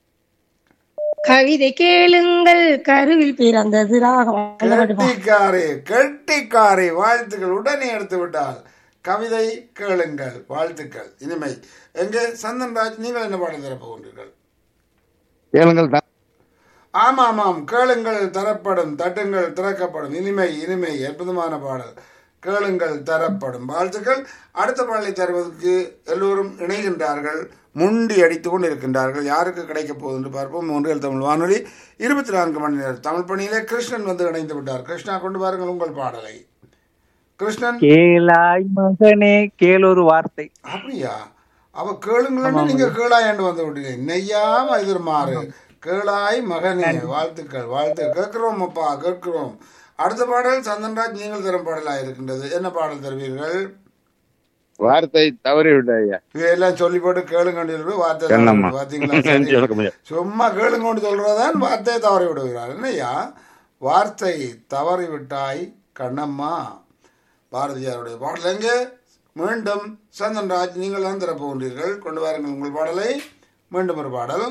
கவிதை கேளுங்கள் கருவில் பிறந்தது ராகம் அந்த பாட்டு பா கெட்டிக்காரே கெட்டிக்காரே வாழ்த்துக்கள் உடனே எடுத்து விட்டால் கவிதை கேளுங்கள் வாழ்த்துக்கள் இனிமை எங்கே சந்தன்ராஜ் நீங்கள் என்ன பாடல் தரப் போகின்றீர்கள் கேளுங்கள் தான் ஆமாம் ஆமாம் கேளுங்கள் தரப்படும் தட்டுங்கள் திறக்கப்படும் இனிமை இனிமை அற்புதமான பாடல் கேளுங்கள் தரப்படும் வாழ்த்துக்கள் அடுத்த பாடலை தருவதற்கு எல்லோரும் இணைகின்றார்கள் முண்டி அடித்துக் கொண்டு இருக்கின்றார்கள் யாருக்கு கிடைக்கப் போகுது என்று பார்ப்போம் மூன்றில் தமிழ் வானொலி இருபத்தி நான்கு மணி நேரம் தமிழ் பணியிலே கிருஷ்ணன் வந்து இணைந்து விட்டார் கிருஷ்ணா கொண்டு பாருங்கள் உங்கள் பாடலை கிருஷ்ணன் கேளாய் மகனே கேளொரு வார்த்தை அப்படியா அவ கேளுங்களன்னு நீங்க கேளாயாண்டு வந்து விட்டீங்க நெய்யாம எதிர்மாறு கேளாய் மகனே வாழ்த்துக்கள் வாழ்த்து கேட்கிறோம் அப்பா கேட்கிறோம் அடுத்த பாடல் சந்தன்ராஜ் நீங்கள் தரும் பாடலா இருக்கின்றது என்ன பாடல் தருவீர்கள் வார்த்தை தவறி விட்ட ஐயா இதையெல்லாம் சொல்லி போட்டு கேளுங்கன்னு சொல்லி வார்த்தை கண்ணம்மா. தவறி பாத்தீங்களா நன்றி, சரி. வணக்கம் ஐயா. சும்மா கேளுங்கன்னு சொல்றதான் வார்த்தையை தவறி விடுகிறார் என்னய்யா வார்த்தை தவறி விட்டாய் கண்ணம்மா பாரதியாருடைய பாடல் எங்கே மீண்டும் சந்தன்ராஜ் நீங்கள் தான் தரப் போகின்றீர்கள் கொண்டு வாருங்கள் உங்கள் பாடலை மீண்டும் ஒரு பாடல்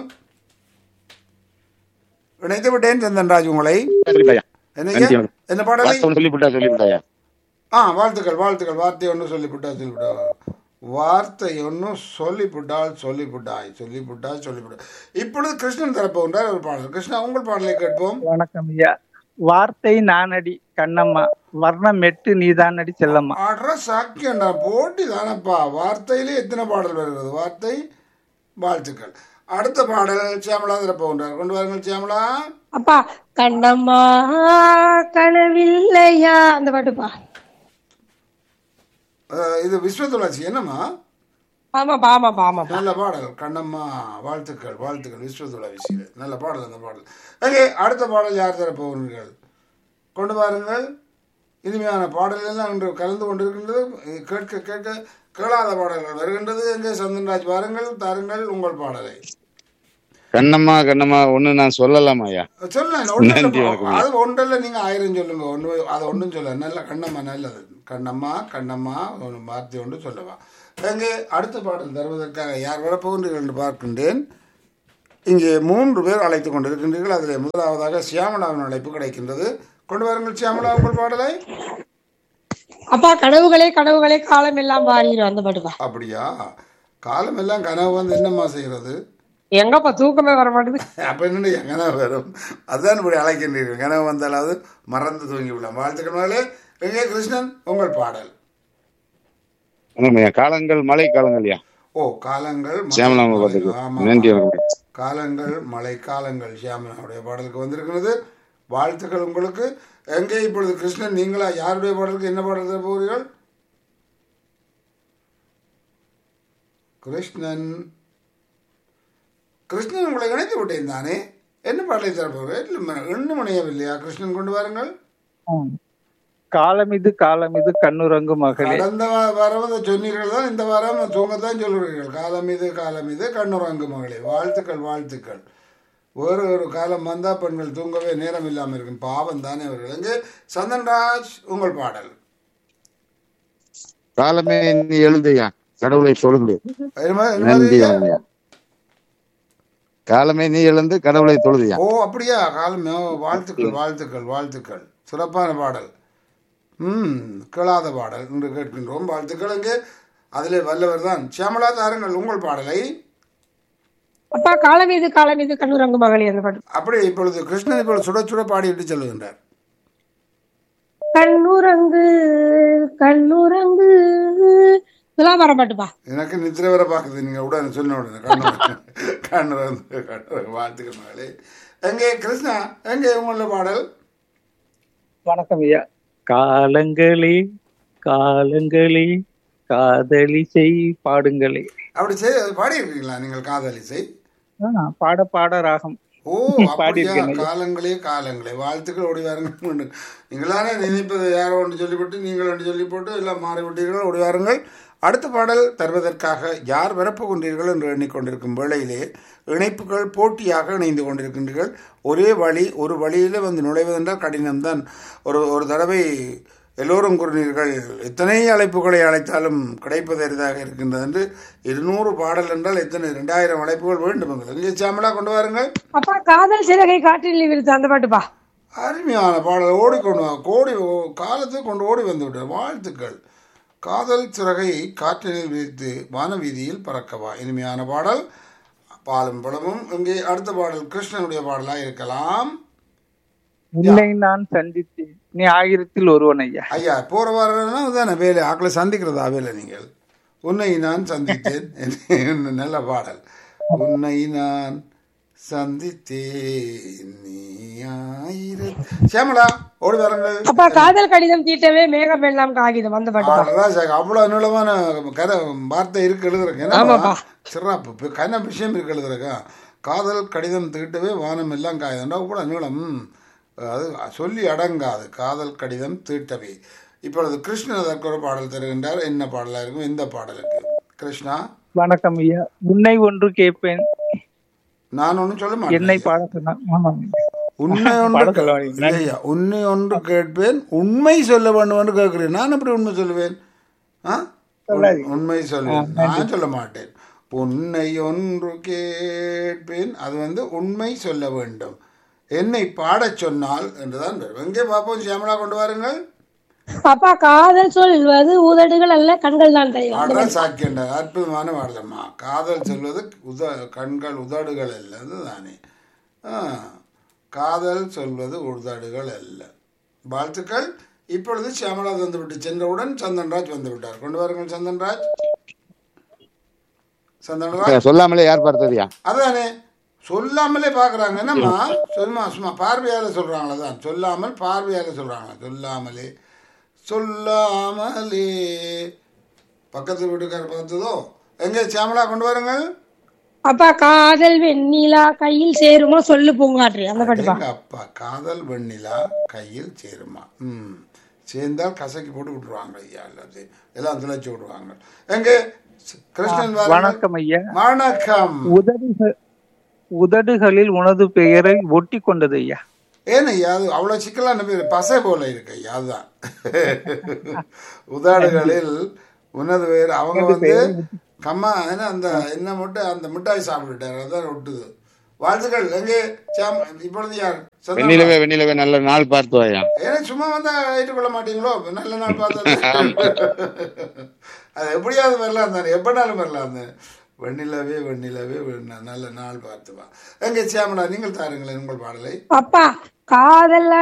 இணைத்து விட்டேன் சந்தன்ராஜ் உங்களை நன்றி ஐயா என்னங்க நன்றி. என்ன பாடலை வார்த்தை ஒண்ணு சொல்லிவிட்டா சொல்லிவிட்டா ஐயா ஆ வாழ்த்துக்கள் வாழ்த்துக்கள் வார்த்தை ஒன்று சொல்லிவிட்டா சொல்லிவிட்டா வார்த்தை ஒன்றும் சொல்லிவிட்டால் சொல்லிவிட்டாய் சொல்லிவிட்டாய் சொல்லிவிட்டாய் இப்பொழுது கிருஷ்ணன் தரப்போன்றார் ஒரு பாடல் கிருஷ்ணா உங்கள் பாடலை கேட்போம் வணக்கம் ஐயா வார்த்தை நானடி கண்ணம்மா வர்ணம் மெட்டு நீதானடி செல்லம்மா ஆடுற சாக்கியண்டா போட்டி தானப்பா வார்த்தையிலே எத்தனை பாடல் வருகிறது வார்த்தை வாழ்த்துக்கள் அடுத்த பாடல் சியாமலா தரப்போன்றார் கொண்டு வாருங்கள் சியாமலா அப்பா கண்ணம்மா கனவில்லையா அந்த பாட்டு பா அஹ், இது விஸ்வ துளசி என்னம்மா ஆமாப்பா ஆமாப்பா ஆமாப்பா நல்ல பாடல் கண்ணம்மா வாழ்த்துக்கள் வாழ்த்துக்கள் விஸ்வதுல விஷயம் நல்ல பாடல் அந்த பாடல் ஓகே அடுத்த பாடல் யார் தர போகிறீர்கள் கொண்டு வாருங்கள் இனிமையான பாடல் எல்லாம் இன்று கலந்து கொண்டிருக்கின்றது இது கேட்க கேட்க கேளாத பாடல்கள் வருகின்றது எங்கே சந்தன்ராஜ் வாருங்கள் தாருங்கள் உங்கள் பாடலை கண்ணம்மா கண்ணம்மா ஒண்ணு நான் சொல்லலாமா ஐயா சொல்லலாம் நன்றி, ஒன்றில் வணக்கம். அது ஒன்றில் நீங்கள் ஆயிரம் சொல்லுங்க ஒன்று அதை ஒன்றும் சொல்ல நல்ல கண்ணம்மா நல்லது கண்ணம்மா கண்ணம்மா ஒரு வார்த்தை ஒன்று சொல்லவா எங்கே அடுத்த பாடல் தருவதற்காக யார் வரப்போகின்றீர்கள் என்று பார்க்கின்றேன் இங்கே மூன்று பேர் அழைத்து கொண்டிருக்கின்றீர்கள் அதில் முதலாவதாக சியாமலாவின் அழைப்பு கிடைக்கின்றது கொண்டு வாருங்கள் சியாமலா உங்கள் பாடலை அப்பா கனவுகளே கனவுகளே காலம் எல்லாம் மாறிடும் அந்த பாட்டு பா அப்படியா காலம் எல்லாம் கனவு வந்து என்னம்மா செய்கிறது எங்கப்பா தூக்கமே வர மாட்டேது அப்போ என்ன என் கனவு வரும் அதுதான் இப்படி அழைக்கின்றீர்கள் கனவு வந்தாலாவது மறந்து தூங்கி விடலாம் வாழ்த்துக்கள் மகளே எங்கே கிருஷ்ணன் உங்கள் பாடல் வணக்கம் ஐயா காலங்கள் மழை காலங்கள் ஐயா ஓ காலங்கள் மழை- சியாமலா மழை- பார்த்துக்கு ஆமா, நன்றி ஆமா. வணக்கம் ஐயா. காலங்கள் மழை காலங்கள் சியாமலாவுடைய பாடலுக்கு வந்திருக்கிறது வாழ்த்துக்கள் உங்களுக்கு எங்கே இப்பொழுது கிருஷ்ணன் நீங்களா யாருடைய பாடலுக்கு என்ன பாடல் தர போகிறீர்கள் கிருஷ்ணன் கிருஷ்ணன் உங்களை இணைத்து விட்டேன் தானே என்ன பாடலை தர போகிறேன் இன்னும் இணையவில்லையா கிருஷ்ணன் கொண்டு வாருங்கள் காலம் இது காலம் இது கண்ணுறங்கு மகளே கடந்த வா- வாரம் அதை சொன்னீர்கள் தான் இந்த வாரம் தூங்கத்தான் சொல்கிறீர்கள் காலம் இது காலம் இது கண்ணுறங்கு மகளே வாழ்த்துக்கள் வாழ்த்துக்கள் ஒரு ஒரு காலம் வந்தா பெண்கள் தூங்கவே நேரம் இல்லாமல் இருக்கும் பாவம் தானே அவர்கள் எங்கே சந்தன்ராஜ் உங்கள் பாடல் காலமே நீ எழுந்தையா கடவுளை தொழுந்து என்ன மா- என்ன நன்றி மாதிரியா? வணக்கம் ஐயா. காலமே நீ எழுந்து கடவுளை தொழுதியா ஓ அப்படியா காலம் ஓ, வாழ்த்துக்கள் வாழ்த்துக்கள் வாழ்த்துக்கள் சிறப்பான பாடல் ம் கேளாத பாடல் என்று கேட்கின்றோம் வாழ்த்துக்கள் எங்கே அதிலே வல்லவர் தான் சியாமலா தாருங்கள் உங்கள் பாடலை அப்பா காலம் மீது காலம் மீது கண்ணூரங்கு மகளி அந்த பாட்டு அப்படி இப்பொழுது கிருஷ்ணன் இப்பொழுது சுட சுட பாடிவிட்டு செல்லுகின்றார் கண்ணூரங்கு கண்ணூரங்கு இதெல்லாம் வர பாட்டுப்பா எனக்கு நித்திரை வர பார்க்குது நீங்க உடனே சொன்ன உடனே கண்ணு கண்ணு வந்து கண்ணு வாழ்த்துக்கள் மகளே எங்கே கிருஷ்ணா எங்கே உங்களோட பாடல் வணக்கம் ஐயா காலங்களே காலங்களே காதலிசை பாடுங்களே அப்படி செய் பாடி இருக்கீங்களா நீங்கள் காதலிசை ஆ, பாட பாட ராகம் ஓ அப்படியா பாடியிருக்கேன் ஐயா. காலங்களே காலங்களே வாழ்த்துக்கள் ஓடி வாருங்கள் நீங்களானே நினைப்பது யாரோ ஒன்று சொல்லிவிட்டு நீங்கள் ஒன்று சொல்லி போட்டு எல்லாம் மாறிவிட்டீர்கள் ஓடி வாருங்கள் அடுத்த பாடல் தருவதற்காக யார் வரப்போகின்றீர்கள் என்று எண்ணிக்கொண்டிருக்கும் வேளையிலே இணைப்புகள் போட்டியாக இணைந்து கொண்டிருக்கின்றீர்கள் ஒரே வழி ஒரு வழியிலே வந்து நுழைவதென்றால் கடினம்தான் ஒரு ஒரு தடவை எல்லோரும் கூறினீர்கள் எத்தனை அழைப்புகளை அழைத்தாலும் கிடைப்பது அரிதாக இருக்கின்றது என்று இருநூறு பாடல் என்றால் எத்தனை இரண்டாயிரம் அழைப்புகள் வேண்டும் எங்களுக்கு இங்கே சாமலா கொண்டு வாருங்கள் அப்பா காதல் சிறகை காற்றில் விரித்து அந்த பாட்டுப்பா அருமையான பாடல் ஓடிக்கொண்டு வா- கோடி ஓ- காலத்தை கொண்டு ஓடி வந்து விட்டார் வாழ்த்துக்கள் காதல் சிறகை காற்றினில் விரித்து வானவீதியில் பறக்கவா இனிமையான பாடல் பாலும் பழமும் இங்கே அடுத்த பாடல் கிருஷ்ணனுடைய பாடலாக இருக்கலாம் உன்னை நான் சந்தித்தேன் நீ ஆயிரத்தில் ஒருவன் ஐயா ஐயா போற வாரம் தானே வேலை ஆக்களை சந்திக்கிறதா வேலை நீங்கள் உன்னை நான் சந்தித்தேன் என்ன நல்ல பாடல் உன்னை நான் சந்தித்தேன் நீ ஆயிரம் சியாமலா ஓடி வாருங்கள் அப்பா காதல் கடிதம் தீட்டவே மேகம் எல்லாம் காகிதம் அந்த பாட்டுப்பா அவ்வளவுதான் சார். அவ்வளவு நீளமான கதை வார்த்தை இருக்கு எழுதுறக்கு ஆமாப்பா. என்ன சிறப்பு இப்ப கன விஷயம் இருக்கு எழுதுறக்கா காதல் கடிதம் தீட்டவே வானம் எல்லாம் காயுதுண்டா கூட நீளம் அது சொல்லி அடங்காது காதல் கடிதம் தீட்டவே இப்பொழுது கிருஷ்ணன் அதற்கு ஒரு பாடல் தருகின்றார் என்ன பாடலா இருக்கும் எந்த பாடலுக்கு கிருஷ்ணா வணக்கம் ஐயா உன்னை ஒன்று கேட்பேன் நான் ஒன்றும் சொல்ல என்னை மாட்டேன் பாட சொன்னா ஆமாம் உண்மை ஒன்று பாட சொல்ல வரீங்க. இல்லையா உண்மை ஒன்று கேட்பேன் உண்மை சொல்ல வேண்டும் என்று கேட்கிறேன் நான் எப்படி உண்மை சொல்லுவேன் ஆ? சொல்லாதீங்க. உண்மை சொல்லுவேன் நான் சொல்ல மாட்டேன் உன்னை ஒன்று கேட்பேன் அது வந்து உண்மை சொல்ல வேண்டும் என்னை பாடச் சொன்னால் என்றுதான் வரும் எங்கே பார்ப்போம் சியாமலா கொண்டு வாருங்கள் அப்பா காதல் சொல்வது உதடுகள் அல்ல கண்கள் தான் தெய்வம் பாடல் சாக்கியண்ட அற்புதமான பாடலம்மா காதல் சொல்வது உத கண்கள் உதடுகள் அல்ல அதுதானே ஆ, காதல் சொல்வது உதடுகள் அல்ல வாழ்த்துக்கள் இப்பொழுது சியாமலா வந்துவிட்டு சென்றவுடன் சந்தன்ராஜ் வந்து விட்டார் கொண்டு வாருங்கள் சந்தன்ராஜ் சந்தன்ராஜ் சொல்லாமலே யார் பார்த்ததுயா அதானே சொல்லாமலே பார்க்குறாங்க என்னம்மா சும்மா சும்மா பார்வையால சொல்கிறாங்களே தான் சொல்லாமல் பார்வையால சொல்கிறாங்களா சொல்லாமலே சொல்லாமலே பக்கத்து வீட்டுக்கார பார்த்ததோ எங்கே சியாமலா கொண்டு வாருங்கள் அப்பா காதல் வெண்ணிலா கையில் சேருமோ சொல்லு பூங்காற்று அந்த பாட்டுப்பா எங்க அப்பா காதல் வெண்ணிலா கையில் சேருமா ம் சேர்ந்தால் கசக்கி போட்டு விட்டுருவாங்க ஐயா எல்லாத்தையும் எல்லாம் துளைச்சி விடுவாங்க எங்கே கிருஷ்ணன் வாருங்கள். வணக்கம் ஐயா வணக்கம் உதடுகள் உதடுகளில் உனது பெயரை ஒட்டி கொண்டது ஐயா ஏன் ஐயா அது அவ்வளோ சிக்கலான பேர் பசை போல இருக்கு ஐயா அதுதான் உதாடுகளில் உனது வேறு அவங்க வந்து கம்மா என்ன அந்த என்ன முட்டை அந்த மிட்டாய் சாப்பிட்டுட்டாரு அதான் ஒட்டுது வாழ்த்துக்கள் எங்கே சாம் இப்பொழுது யார் சந்தனா? வெண்ணிலவே வெண்ணிலவே நல்ல நாள் பார்த்து வாயா ஏன்னா சும்மா வந்தா ஏற்றுக்கொள்ள மாட்டீங்களோ நல்ல நாள் பார்த்தது அது எப்படியாவது வரலாம் தானே எப்படினாலும் வரலாம் தானே வெண்ணிலவே வெண்ணிலவே வெண்ண- நல்ல நாள் பார்த்து வா எங்கே சியாமலா நீங்கள் தாருங்களேன் உங்கள் பாடலை அப்பா காதல்